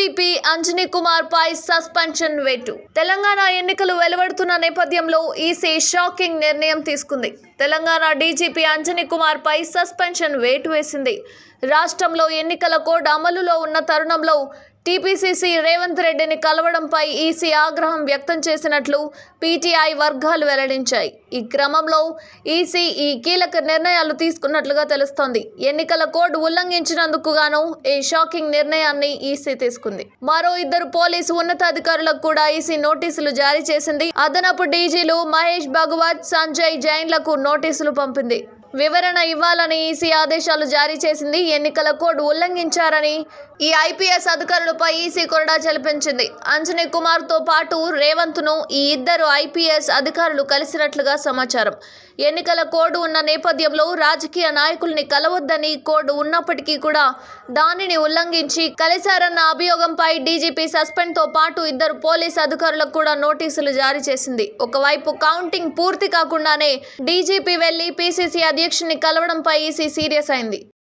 DGP Anjani Kumar పై suspension వేటు తెలంగాణ ఎన్నికలు వెలువడుతున్న నేపథ్యంలో ఈసీ షాకింగ్ నిర్ణయం తీసుకుంది తెలంగాణ డీజీపీ అంజనీ కుమార్ పై సస్పెన్షన్ వేటు వేసింది రాష్ట్రంలో ఎన్నికల కోడ్ అమలులో ఉన్న తరుణంలో టీపీసీసీ రేవంత్ రెడ్డిని కలవడంపై ఈసీ ఆగ్రహం వ్యక్తం చేసినట్లు పీటీఐ వర్గాలు వెల్లడించాయి ఈ క్రమంలో ఈసీ ఈ కీలక నిర్ణయాలు తీసుకున్నట్లుగా తెలుస్తోంది ఎన్నికల కోడ్ ఉల్లంఘించినందుకు గాను ఈ షాకింగ్ నిర్ణయాన్ని ఈసీ తీసుకుంది మరో ఇద్దరు పోలీసు ఉన్నతాధికారులకు కూడా ఈసీ నోటీసులు జారీ చేసింది అదనపు డీజీలు మహేష్ భగవత్ సంజయ్ జైన్లకు నోటీసులు పంపింది వివరణ ఇవ్వాలని ఈసీ ఆదేశాలు జారీ చేసింది ఎన్నికల కోడ్ ఉల్లంఘించారని ఈ ఐపీఎస్ అధికారులపై ఈసీ కొరడా చెలిపించింది అంజనీ కుమార్ తో పాటు రేవంత్ ను ఈ ఇద్దరు ఐపీఎస్ అధికారులు కలిసినట్లుగా సమాచారం ఎన్నికల కోడ్ ఉన్న నేపథ్యంలో రాజకీయ నాయకుల్ని కలవద్దని కోడ్ ఉన్నప్పటికీ కూడా దానిని ఉల్లంఘించి కలిశారన్న అభియోగంపై డీజీపీ సస్పెండ్ తో పాటు ఇద్దరు పోలీస్ అధికారులకు కూడా నోటీసులు జారీ చేసింది ఒకవైపు కౌంటింగ్ పూర్తి కాకుండానే డీజీపీ వెళ్లి పీసీసీ అధ్యక్షుని కలవడంపై ఈసీ సీరియస్ అయింది